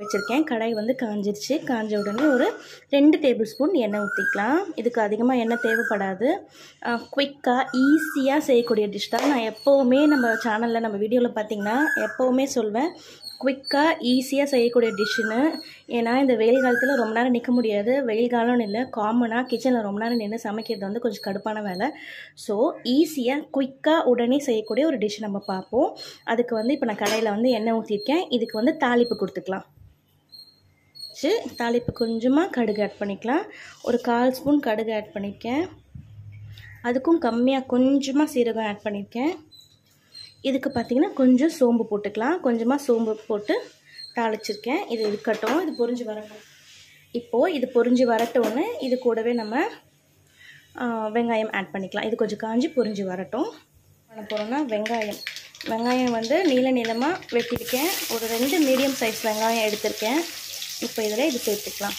வச்சுருக்கேன் கடாய் வந்து காஞ்சிருச்சு காஞ்ச உடனே ஒரு ரெண்டு டேபிள் ஸ்பூன் எண்ணெய் ஊற்றிக்கலாம் இதுக்கு அதிகமாக எண்ணெய் தேவைப்படாது குயிக்காக ஈஸியாக செய்யக்கூடிய டிஷ் தான் நான் எப்போவுமே நம்ம சேனலில் நம்ம வீடியோவில் பார்த்தீங்கன்னா எப்போவுமே சொல்வேன் குயிக்காக ஈஸியாக செய்யக்கூடிய டிஷ்ஷுன்னு ஏன்னா இந்த வெயில் காலத்தில் ரொம்ப நேரம் நிற்க முடியாது வெயில் காலம்னு இல்லை காமனாக கிச்சனில் ரொம்ப நேரம் நின்று சமைக்கிறது வந்து கொஞ்சம் கடுப்பான வேலை ஸோ ஈஸியாக குயிக்காக உடனே செய்யக்கூடிய ஒரு டிஷ் நம்ம பார்ப்போம் அதுக்கு வந்து இப்போ நான் கடையில் வந்து எண்ணெய் ஊற்றிருக்கேன் இதுக்கு வந்து தாளிப்பு கொடுத்துக்கலாம் வச்சு தாளிப்பு கொஞ்சமாக கடுகு ஆட் பண்ணிக்கலாம் ஒரு கால் ஸ்பூன் கடுகு ஆட் பண்ணியிருக்கேன் அதுக்கும் கம்மியாக கொஞ்சமாக சீரகம் ஆட் பண்ணியிருக்கேன் இதுக்கு பார்த்திங்கன்னா கொஞ்சம் சோம்பு போட்டுக்கலாம் கொஞ்சமாக சோம்பு போட்டு தாளிச்சிருக்கேன் இது இருக்கட்டும் இது பொரிஞ்சு வரட்டும் இப்போது இது பொரிஞ்சு வரட்டோன்னு இது கூடவே நம்ம வெங்காயம் ஆட் பண்ணிக்கலாம் இது கொஞ்சம் காஞ்சி பொரிஞ்சு வரட்டும் பண்ண போகிறோன்னா வெங்காயம் வெங்காயம் வந்து நீள நீளமாக வெட்டியிருக்கேன் ஒரு ரெண்டு மீடியம் சைஸ் வெங்காயம் எடுத்திருக்கேன் இப்போ இதில் இது சேர்த்துக்கலாம்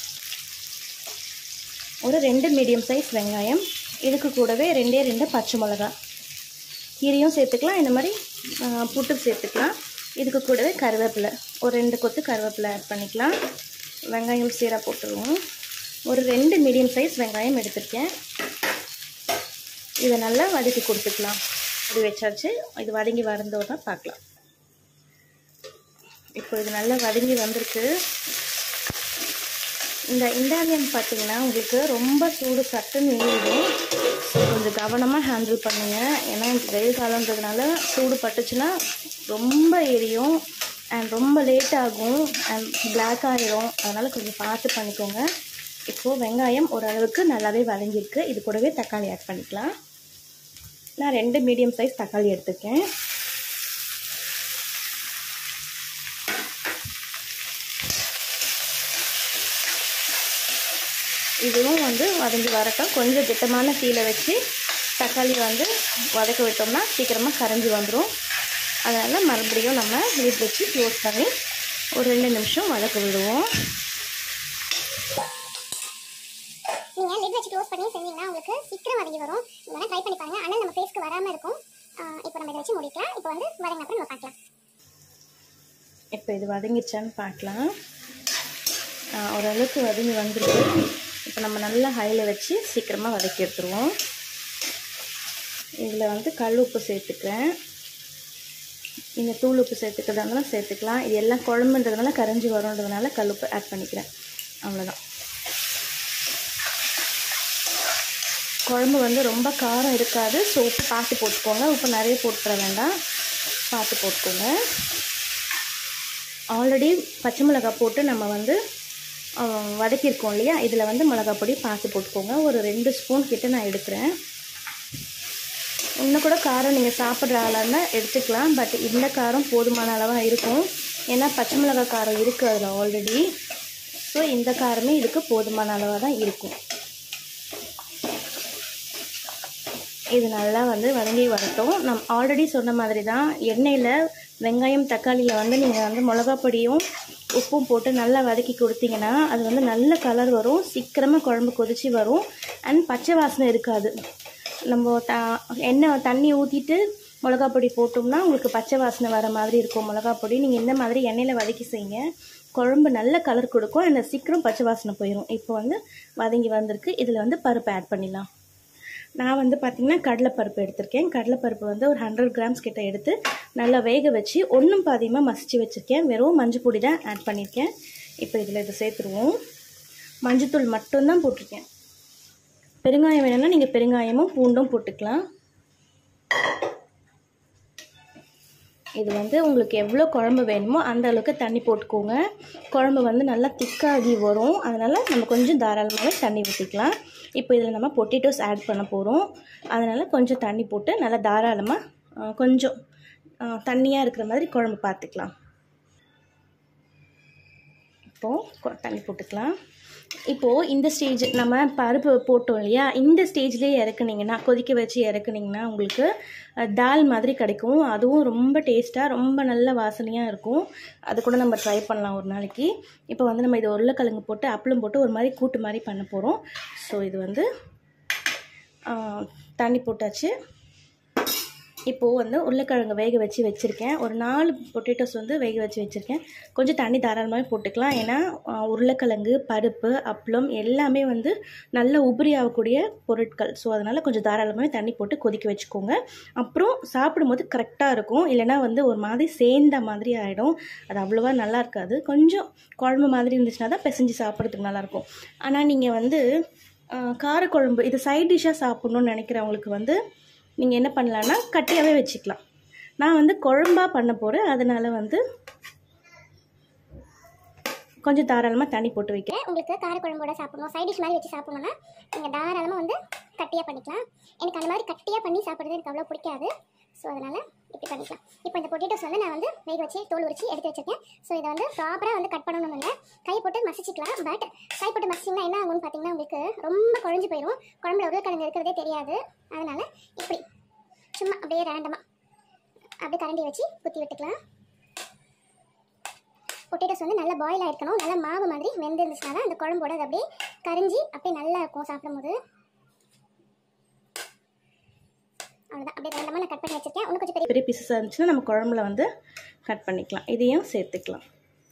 ஒரு ரெண்டு மீடியம் சைஸ் வெங்காயம் இதுக்கு கூடவே ரெண்டே ரெண்டு பச்சை மிளகா கீரையும் சேர்த்துக்கலாம் இந்த மாதிரி புட்டு சேர்த்துக்கலாம் இதுக்கு கூடவே கருவேப்பிலை ஒரு ரெண்டு கொத்து கருவேப்பிலை ஆட் பண்ணிக்கலாம் வெங்காயம் சீராக போட்டுருவோம் ஒரு ரெண்டு மீடியம் சைஸ் வெங்காயம் எடுத்திருக்கேன் இதை நல்லா வதக்கி கொடுத்துக்கலாம் இது வச்சாச்சு இது வதங்கி வரந்தோட பார்க்கலாம் இப்போ இது நல்லா வதங்கி வந்திருக்கு இந்த இண்டாலியம் பார்த்தீங்கன்னா உங்களுக்கு ரொம்ப சூடு சட்டுன்னு ஏறிடும் ஸோ கொஞ்சம் கவனமாக ஹேண்டில் பண்ணுங்கள் ஏன்னா வெயில் காலன்றதுனால சூடு பட்டுச்சுன்னா ரொம்ப எரியும் அண்ட் ரொம்ப லேட் ஆகும் அண்ட் பிளாக் ஆகிரும் அதனால் கொஞ்சம் பார்த்து பண்ணிக்கோங்க இப்போது வெங்காயம் ஓரளவுக்கு நல்லாவே வதங்கியிருக்கு இது கூடவே தக்காளி ஆட் பண்ணிக்கலாம் நான் ரெண்டு மீடியம் சைஸ் தக்காளி எடுத்துருக்கேன் இதுவும் வந்து வதங்கி வரட்டும் கொஞ்சம் திட்டமான தீயில வச்சு தக்காளி வந்து வதக்க விட்டோம்னா சீக்கிரமாக கரைஞ்சி வந்துடும் அதனால் மறுபடியும் நம்ம லிட் வச்சு க்ளோஸ் பண்ணி ஒரு ரெண்டு நிமிஷம் வதக்க விடுவோம் நீங்கள் லிட் வச்சு க்ளோஸ் பண்ணி செஞ்சீங்கன்னா உங்களுக்கு சீக்கிரம் வதங்கி வரும் இது வேணால் ட்ரை பண்ணி பாருங்க ஆனால் நம்ம ஃபேஸ்க்கு வராமல் இருக்கும் இப்போ நம்ம இதை வச்சு முடிக்கலாம் இப்போ வந்து வதங்கின அப்புறம் நம்ம பார்க்கலாம் இப்போ இது வதங்கிடுச்சான்னு பார்க்கலாம் ஓரளவுக்கு வதங்கி வந்துருக்கு இப்போ நம்ம நல்லா ஹையில் வச்சு சீக்கிரமாக வதக்கி எடுத்துருவோம் இதில் வந்து கல் உப்பு சேர்த்துக்கிறேன் நீங்கள் தூள் உப்பு சேர்த்துக்கிறதால சேர்த்துக்கலாம் இது எல்லாம் குழம்புன்றதுனால கரைஞ்சி வரும்ன்றதுனால கல் உப்பு ஆட் பண்ணிக்கிறேன் அவ்வளோதான் குழம்பு வந்து ரொம்ப காரம் இருக்காது ஸோ உப்பு பார்த்து போட்டுக்கோங்க உப்பு நிறைய போட்டுற வேண்டாம் பார்த்து போட்டுக்கோங்க ஆல்ரெடி பச்சை மிளகாய் போட்டு நம்ம வந்து வதக்கியிருக்கோம் இல்லையா இதில் வந்து மிளகாய் பொடி பார்த்து போட்டுக்கோங்க ஒரு ரெண்டு ஸ்பூன் கிட்ட நான் எடுக்கிறேன் இன்னும் கூட காரம் நீங்கள் சாப்பிட்ற ஆளாக இருந்தால் எடுத்துக்கலாம் பட் இந்த காரம் போதுமான அளவாக இருக்கும் ஏன்னா பச்சை மிளகாய் காரம் இருக்குது அதில் ஆல்ரெடி ஸோ இந்த காரமே இதுக்கு போதுமான அளவாக தான் இருக்கும் இது நல்லா வந்து வதங்கி வரட்டும் நம் ஆல்ரெடி சொன்ன மாதிரி தான் எண்ணெயில் வெங்காயம் தக்காளியில் வந்து நீங்கள் வந்து மிளகா பொடியும் உப்பும் போட்டு நல்லா வதக்கி கொடுத்தீங்கன்னா அது வந்து நல்ல கலர் வரும் சீக்கிரமாக குழம்பு கொதிச்சு வரும் அண்ட் பச்சை வாசனை இருக்காது நம்ம த எண்ணெய் தண்ணி ஊற்றிட்டு மிளகா பொடி போட்டோம்னா உங்களுக்கு பச்சை வாசனை வர மாதிரி இருக்கும் மிளகா பொடி நீங்கள் இந்த மாதிரி எண்ணெயில் வதக்கி செய்யுங்க குழம்பு நல்ல கலர் கொடுக்கும் அண்ட் சீக்கிரம் பச்சை வாசனை போயிடும் இப்போ வந்து வதங்கி வந்திருக்கு இதில் வந்து பருப்பு ஆட் பண்ணிடலாம் நான் வந்து பார்த்திங்கன்னா கடலைப்பருப்பு எடுத்திருக்கேன் கடலைப்பருப்பு வந்து ஒரு ஹண்ட்ரட் கிராம்ஸ் கிட்ட எடுத்து நல்லா வேக வச்சு ஒன்றும் பாதியமாக மசிச்சு வச்சுருக்கேன் வெறும் மஞ்சள் பொடி தான் ஆட் பண்ணியிருக்கேன் இப்போ இதில் இதை சேர்த்துருவோம் மஞ்சத்தூள் மட்டும்தான் போட்டிருக்கேன் பெருங்காயம் வேணும்னா நீங்கள் பெருங்காயமும் பூண்டும் போட்டுக்கலாம் இது வந்து உங்களுக்கு எவ்வளோ குழம்பு வேணுமோ அந்த அளவுக்கு தண்ணி போட்டுக்கோங்க குழம்பு வந்து நல்லா திக்காகி வரும் அதனால் நம்ம கொஞ்சம் தாராளமாகவே தண்ணி ஊற்றிக்கலாம் இப்போ இதில் நம்ம பொட்டேட்டோஸ் ஆட் பண்ண போகிறோம் அதனால் கொஞ்சம் தண்ணி போட்டு நல்லா தாராளமாக கொஞ்சம் தண்ணியாக இருக்கிற மாதிரி குழம்பு பார்த்துக்கலாம் இப்போது தண்ணி போட்டுக்கலாம் இப்போது இந்த ஸ்டேஜ் நம்ம பருப்பு போட்டோம் இல்லையா இந்த ஸ்டேஜ்லேயே இறக்குனீங்கன்னா கொதிக்க வச்சு இறக்குனீங்கன்னா உங்களுக்கு தால் மாதிரி கிடைக்கும் அதுவும் ரொம்ப டேஸ்ட்டாக ரொம்ப நல்ல வாசனையாக இருக்கும் அது கூட நம்ம ட்ரை பண்ணலாம் ஒரு நாளைக்கு இப்போ வந்து நம்ம இது உருளைக்கிழங்கு போட்டு அப்பளம் போட்டு ஒரு மாதிரி கூட்டு மாதிரி பண்ண போகிறோம் ஸோ இது வந்து தண்ணி போட்டாச்சு இப்போது வந்து உருளைக்கிழங்கு வேக வச்சு வச்சுருக்கேன் ஒரு நாலு பொட்டேட்டோஸ் வந்து வேக வச்சு வச்சுருக்கேன் கொஞ்சம் தண்ணி தாராளமாகவே போட்டுக்கலாம் ஏன்னா ஆஹ், உருளைக்கிழங்கு பருப்பு அப்பளம் எல்லாமே வந்து நல்ல உபரி ஆகக்கூடிய பொருட்கள் ஸோ அதனால் கொஞ்சம் தாராளமாகவே தண்ணி போட்டு கொதிக்க வச்சுக்கோங்க அப்புறம் சாப்பிடும்போது கரெக்டாக இருக்கும் இல்லைன்னா வந்து ஒரு மாதிரி சேர்ந்த மாதிரி ஆகிடும் அது அவ்வளோவா நல்லா இருக்காது கொஞ்சம் குழம்பு மாதிரி இருந்துச்சுன்னா தான் பிசைஞ்சு சாப்பிட்றதுக்கு நல்லாயிருக்கும் ஆனால் நீங்கள் வந்து ஆஹ், காரக்குழம்பு இது சைட் டிஷ்ஷாக சாப்பிட்ணுன்னு நினைக்கிறவங்களுக்கு வந்து நீங்கள் என்ன பண்ணலான்னா கட்டியாகவே வச்சுக்கலாம் நான் வந்து குழம்பா பண்ண போகிறேன் அதனால் வந்து கொஞ்சம் தாராளமாக தண்ணி போட்டு வைக்கிறேன் உங்களுக்கு காரக்குழம்போட சாப்பிடணும் சைட் டிஷ் மாதிரி வச்சு சாப்பிடணும்னா நீங்கள் தாராளமாக வந்து கட்டியாக பண்ணிக்கலாம் எனக்கு அந்த மாதிரி கட்டியாக பண்ணி சாப்பிட்றது எனக்கு அவ்வளோ பிடிக்காது ஸோ அதனால் இப்படி பண்ணிக்கலாம் இப்போ இந்த பொட்டேட்டோஸ் வந்து நான் வந்து வேக வச்சு தோல் உரிச்சு எடுத்து வச்சிருக்கேன் ஸோ இதை வந்து ப்ராப்பராக வந்து கட் பண்ணணும் இல்லை கை போட்டு மசிச்சுக்கலாம் பட் கை போட்டு மசிச்சிங்கன்னா என்ன ஆகும்னு பார்த்தீங்கன்னா உங்களுக்கு ரொம்ப குழஞ்சு போயிடும் குழம்புல உருளைக்கிழங்கு இருக்கிறதே தெரியாது அதனால் இப்படி சும்மா அப்படியே ரேண்டமாக அப்படியே கரண்டி வச்சு குத்தி விட்டுக்கலாம் பொட்டேட்டோஸ் வந்து நல்லா பாயில் ஆயிருக்கணும் நல்லா மாவு மாதிரி வெந்து இருந்துச்சுன்னா தான் அந்த குழம்போட அது அப்படியே கரிஞ்சி அப்படியே நல்லா இருக்கும் சாப்பிடும்போது அவ்வளோதான் அப்படியே ரெண்டமாக நான் கட் பண்ணி வச்சிருக்கேன் இன்னும் கொஞ்சம் பெரிய பெரிய பீசஸாக இருந்துச்சுன்னா நம்ம குழம்புல வந்து கட் பண்ணிக்கலாம் இதையும் சேர்த்துக்கலாம்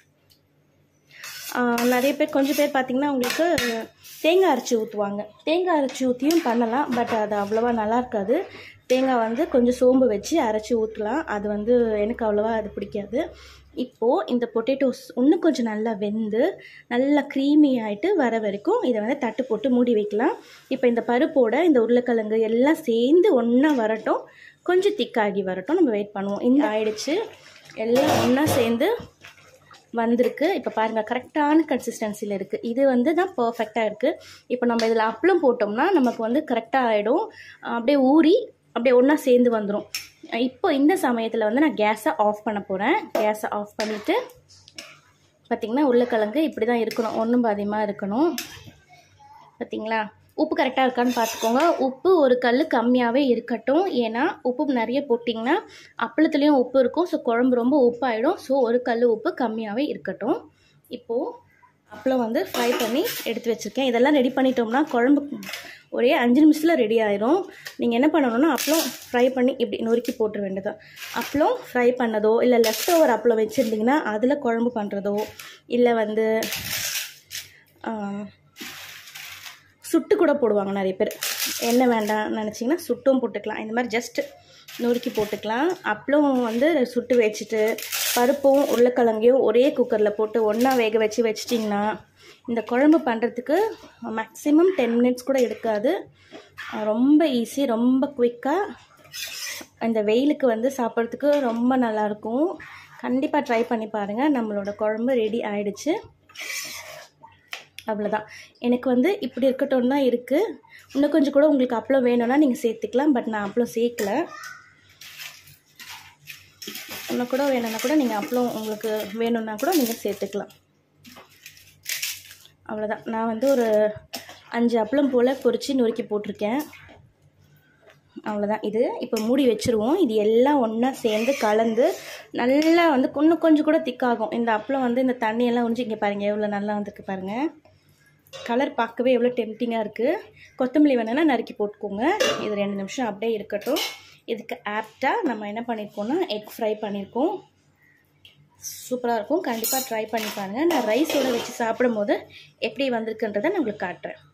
ஆஹ் நிறைய பேர் கொஞ்சம் பேர் பார்த்திங்கன்னா உங்களுக்கு தேங்காய் அரைச்சி ஊற்றுவாங்க தேங்காய் அரைச்சி ஊற்றியும் பண்ணலாம் பட் அது அவ்வளோவா நல்லா இருக்காது தேங்காய் வந்து கொஞ்சம் சோம்பு வச்சு அரைச்சி ஊற்றலாம் அது வந்து எனக்கு அவ்வளோவா அது பிடிக்காது இப்போது இந்த பொட்டேட்டோஸ் இன்னும் கொஞ்சம் நல்லா வெந்து நல்லா க்ரீமி ஆகிட்டு வர வரைக்கும் இதை வந்து தட்டு போட்டு மூடி வைக்கலாம் இப்போ இந்த பருப்போட இந்த உருளைக்கிழங்கு எல்லாம் சேர்ந்து ஒன்றா வரட்டும் கொஞ்சம் திக்காகி வரட்டும் நம்ம வெயிட் பண்ணுவோம் இந்த ஆயிடுச்சு எல்லாம் ஒன்றா சேர்ந்து வந்திருக்கு இப்போ பாருங்கள் கரெக்டான கன்சிஸ்டன்சியில் இருக்குது இது வந்து தான் பர்ஃபெக்டாக இருக்குது இப்போ நம்ம இதில் அப்பளம் போட்டோம்னா நமக்கு வந்து கரெக்டாக ஆகிடும் அப்படியே ஊறி அப்படியே ஒன்றா சேர்ந்து வந்துடும் இப்போ இந்த சமயத்தில் வந்து நான் கேஸை ஆஃப் பண்ண போகிறேன் கேஸை ஆஃப் பண்ணிவிட்டு பார்த்திங்கன்னா உருளைக்கிழங்கு இப்படி தான் இருக்கணும் ஒன்றும் பாதியமாக இருக்கணும் பார்த்தீங்களா உப்பு கரெக்டாக இருக்கான்னு பார்த்துக்கோங்க உப்பு ஒரு கல் கம்மியாகவே இருக்கட்டும் ஏன்னா உப்பு நிறைய போட்டிங்கன்னா அப்பளத்துலேயும் உப்பு இருக்கும் ஸோ குழம்பு ரொம்ப உப்பாயிடும் ஸோ ஒரு கல் உப்பு கம்மியாகவே இருக்கட்டும் இப்போது அப்பளம் வந்து ஃப்ரை பண்ணி எடுத்து வச்சுருக்கேன் இதெல்லாம் ரெடி பண்ணிட்டோம்னா குழம்பு ஒரே அஞ்சு நிமிஷத்தில் ரெடி ஆயிரும் நீங்கள் என்ன பண்ணணும்னா அப்பளம் ஃப்ரை பண்ணி இப்படி நொறுக்கி போட்டுற வேண்டியதான் அப்பளம் ஃப்ரை பண்ணதோ இல்லை லெஃப்ட் ஓவர் அப்பளம் வச்சுருந்திங்கன்னா அதில் குழம்பு பண்ணுறதோ இல்லை வந்து ஆஹ், சுட்டு கூட போடுவாங்க நிறைய பேர் எண்ணெய் வேண்டாம் நினச்சிங்கன்னா சுட்டும் போட்டுக்கலாம் இந்த மாதிரி ஜஸ்ட் நொறுக்கி போட்டுக்கலாம் அப்பளம் வந்து சுட்டு வச்சுட்டு பருப்பும் உருளைக்கிழங்கையும் ஒரே குக்கரில் போட்டு ஒன்றா வேக வச்சு வச்சிட்டிங்கன்னா இந்த குழம்பு பண்ணுறதுக்கு மேக்ஸிமம் டென் மினிட்ஸ் கூட எடுக்காது அஹ் ரொம்ப ஈஸி ரொம்ப குயிக்காக இந்த வெயிலுக்கு வந்து சாப்பிட்றதுக்கு ரொம்ப நல்லாயிருக்கும் கண்டிப்பாக ட்ரை பண்ணி பாருங்கள் நம்மளோட குழம்பு ரெடி ஆயிடுச்சு அவ்வளோதான் எனக்கு வந்து இப்படி இருக்கட்டும் தான் இருக்குது இன்னும் கொஞ்சம் கூட உங்களுக்கு அப்பளம் வேணும்னா நீங்கள் சேர்த்துக்கலாம் பட் நான் அப்பளம் சேர்க்கல இன்னும் கூட வேணும்னா கூட நீங்கள் அப்பளம் உங்களுக்கு வேணும்னா கூட நீங்கள் சேர்த்துக்கலாம் அவ்வளோதான் நான் வந்து ஒரு அஞ்சு அப்பளம் போல் பொரிச்சு நொறுக்கி போட்டிருக்கேன் அவ்வளோதான் இது இப்போ மூடி வச்சுருவோம் இது எல்லாம் ஒன்றா சேர்ந்து கலந்து நல்லா வந்து இன்னும் கொஞ்சம் கூட திக்காகும் இந்த அப்பளம் வந்து இந்த தண்ணியெல்லாம் உறிஞ்சி இங்கே பாருங்கள் எவ்வளோ நல்லா வந்திருக்கு பாருங்கள் கலர் பார்க்கவே எவ்வளோ டெம்டிங்காக இருக்குது கொத்தமல்லி வேணுன்னா நறுக்கி போட்டுக்கோங்க இது ரெண்டு நிமிஷம் அப்படியே இருக்கட்டும் இதுக்கு ஆப்டாக நம்ம என்ன பண்ணியிருக்கோம்னா எக் ஃப்ரை பண்ணியிருக்கோம் சூப்பராக இருக்கும் கண்டிப்பாக ட்ரை பண்ணி பாருங்கள் நான் ரைஸோடு வச்சு சாப்பிடும்போது எப்படி வந்திருக்குன்றதை நான் உங்களுக்கு காட்டுறேன்